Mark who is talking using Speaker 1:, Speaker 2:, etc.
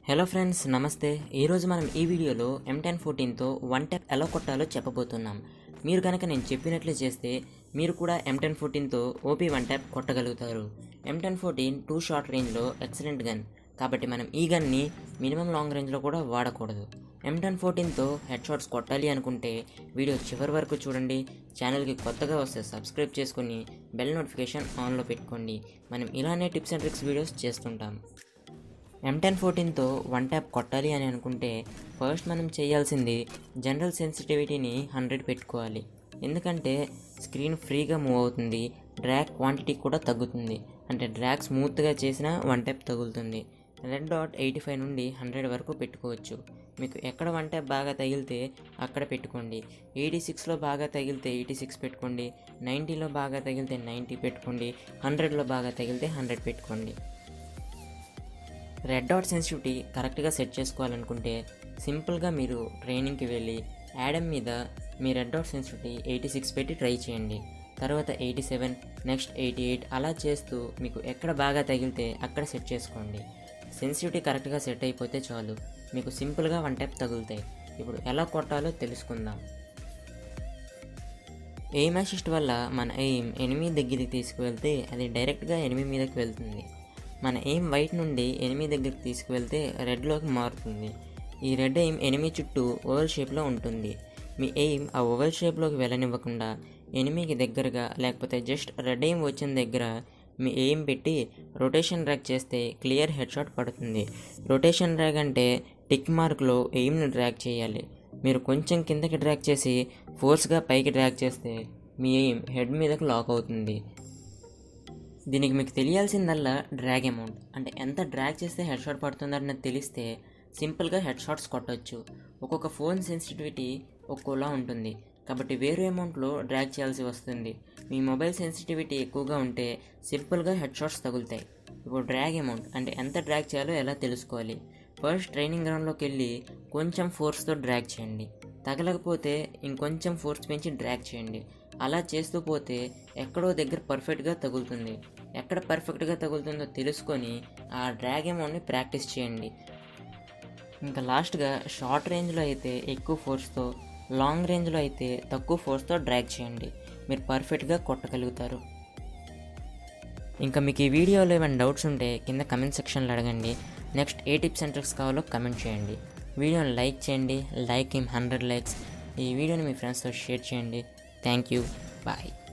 Speaker 1: hello friends నమస్తే ఈరోజు మనం ఈ వీడియోలో ఎం టెన్ ఫోర్టీన్తో వన్ ట్యాప్ ఎలా కొట్టాలో చెప్పబోతున్నాం మీరు కనుక నేను చెప్పినట్లు చేస్తే మీరు కూడా ఎం టెన్ ఫోర్టీన్తో ఓపీ వన్ ట్యాప్ కొట్టగలుగుతారు M ten fourteen too short రేంజ్లో ఎక్సలెంట్ గన్ కాబట్టి మనం ఈ గన్ని మినిమం లాంగ్ రేంజ్లో కూడా వాడకూడదు ఎం టెన్ ఫోర్టీన్తో హెడ్ షాట్స్ కొట్టాలి అనుకుంటే వీడియో చివరి వరకు చూడండి ఛానల్కి కొత్తగా వస్తే సబ్స్క్రైబ్ చేసుకొని బెల్ నోటిఫికేషన్ ఆన్లో పెట్టుకోండి మనం ఇలానే టిప్స్ అండ్ ట్రిక్స్ వీడియోస్ చేస్తుంటాం ఎం టెన్ ఫోర్టీన్తో వన్ ట్యాప్ కొట్టాలి అని అనుకుంటే ఫస్ట్ మనం చేయాల్సింది జనరల్ సెన్సిటివిటీని హండ్రెడ్ పెట్టుకోవాలి ఎందుకంటే స్క్రీన్ ఫ్రీగా మూవ్ అవుతుంది డ్రాగ్ క్వాంటిటీ కూడా తగ్గుతుంది అంటే డ్రాగ్ స్మూత్గా చేసినా వన్ ట్యాప్ తగులుతుంది రెడ్ డాట్ ఎయిటీ ఫైవ్ నుండి హండ్రెడ్ వరకు పెట్టుకోవచ్చు మీకు ఎక్కడ వన్ ట్యాప్ బాగా తగిలితే అక్కడ పెట్టుకోండి ఎయిటీ సిక్స్లో బాగా తగిలితే ఎయిటీ సిక్స్ పెట్టుకోండి నైంటీలో బాగా తగిలితే నైంటీ పెట్టుకోండి హండ్రెడ్లో బాగా తగిలితే హండ్రెడ్ పెట్టుకోండి రెడ్ డాట్ సెన్సిటివిటీ కరెక్ట్గా సెట్ చేసుకోవాలనుకుంటే సింపుల్గా మీరు ట్రైనింగ్కి వెళ్ళి యాడమ్ మీద మీ red dot sensitivity eighty six పెట్టి ట్రై చేయండి తర్వాత eighty seven next eighty eight అలా చేస్తూ మీకు ఎక్కడ బాగా తగిలితే అక్కడ సెట్ చేసుకోండి సెన్సిటివిటీ కరెక్ట్గా సెట్ అయిపోతే చాలు మీకు సింపుల్గా వన్ టైప్ తగులుతాయి ఇప్పుడు ఎలా కొట్టాలో తెలుసుకుందాం ఎయిమ్ అసిస్ట్ వల్ల మన ఎయిమ్ ఎనిమిది దగ్గరికి తీసుకువెళ్తే అది డైరెక్ట్గా ఎనిమిది మీదకి వెళ్తుంది మన ఎయిమ్ వైట్ నుండి ఎనిమిది దగ్గరికి తీసుకువెళ్తే రెడ్లోకి మారుతుంది ఈ రెడ్ ఎయిమ్ ఎనిమిది చుట్టూ ఓవల్ షేప్లో ఉంటుంది మీ ఎయిమ్ ఆ ఓవల్ షేప్లోకి వెళ్ళనివ్వకుండా ఎనిమికి దగ్గరగా లేకపోతే జస్ట్ రెడ్ ఎయిమ్ వచ్చిన దగ్గర మీ ఎయిమ్ పెట్టి రొటేషన్ ర్యాక్ చేస్తే క్లియర్ హెడ్ షాట్ పడుతుంది రొటేషన్ ర్యాక్ అంటే టిక్ మార్క్లో ఎయిమ్ని డ్రాగ్ చేయాలి మీరు కొంచెం కిందకి డ్రాగ్ చేసి ఫోర్స్గా పైకి డ్రాగ్ చేస్తే మీ ఎయిమ్ హెడ్ మీదకి లాక్ అవుతుంది దీనికి మీకు తెలియాల్సిందల్లా డ్రాగ్ అమౌంట్ అంటే ఎంత డ్రాగ్ చేస్తే హెడ్ షాట్ పడుతుందన్నది తెలిస్తే సింపుల్గా హెడ్ షాట్స్ కొట్టచ్చు ఒక్కొక్క ఫోన్ సెన్సిటివిటీ ఒక్కోలా ఉంటుంది కాబట్టి వేరే అమౌంట్లో డ్రాగ్ చేయాల్సి వస్తుంది మీ మొబైల్ సెన్సిటివిటీ ఎక్కువగా ఉంటే సింపుల్గా హెడ్ షాట్స్ తగులుతాయి ఇప్పుడు డ్రాగ్ అమౌంట్ అంటే ఎంత డ్రాగ్ చేయాలో ఎలా తెలుసుకోవాలి ఫస్ట్ ట్రైనింగ్ గ్రౌండ్లోకి వెళ్ళి కొంచెం ఫోర్స్తో డ్రాగ్ చేయండి తగలకపోతే ఇంకొంచెం ఫోర్స్ పెంచి డ్రాగ్ చేయండి అలా చేస్తూ పోతే ఎక్కడో దగ్గర పర్ఫెక్ట్గా తగులుతుంది ఎక్కడ పర్ఫెక్ట్గా తగులుతుందో తెలుసుకొని ఆ డ్రాగ్ అమౌంట్ని ప్రాక్టీస్ చేయండి ఇంకా లాస్ట్గా షార్ట్ రేంజ్లో అయితే ఎక్కువ ఫోర్స్తో లాంగ్ రేంజ్లో అయితే తక్కువ ఫోర్స్తో డ్రాగ్ చేయండి మీరు పర్ఫెక్ట్గా కొట్టగలుగుతారు ఇంకా మీకు ఈ వీడియోలో ఏమైనా డౌట్స్ ఉంటే కింద కమెంట్ సెక్షన్లో అడగండి నెక్స్ట్ ఏ టిప్స్ అండ్ ట్రిక్స్ కావాలో కమెంట్ చేయండి వీడియోని లైక్ చేయండి లైక్ ఇమ్ హండ్రెడ్ లైక్స్ ఈ వీడియోని మీ ఫ్రెండ్స్తో షేర్ చేయండి థ్యాంక్ యూ బాయ్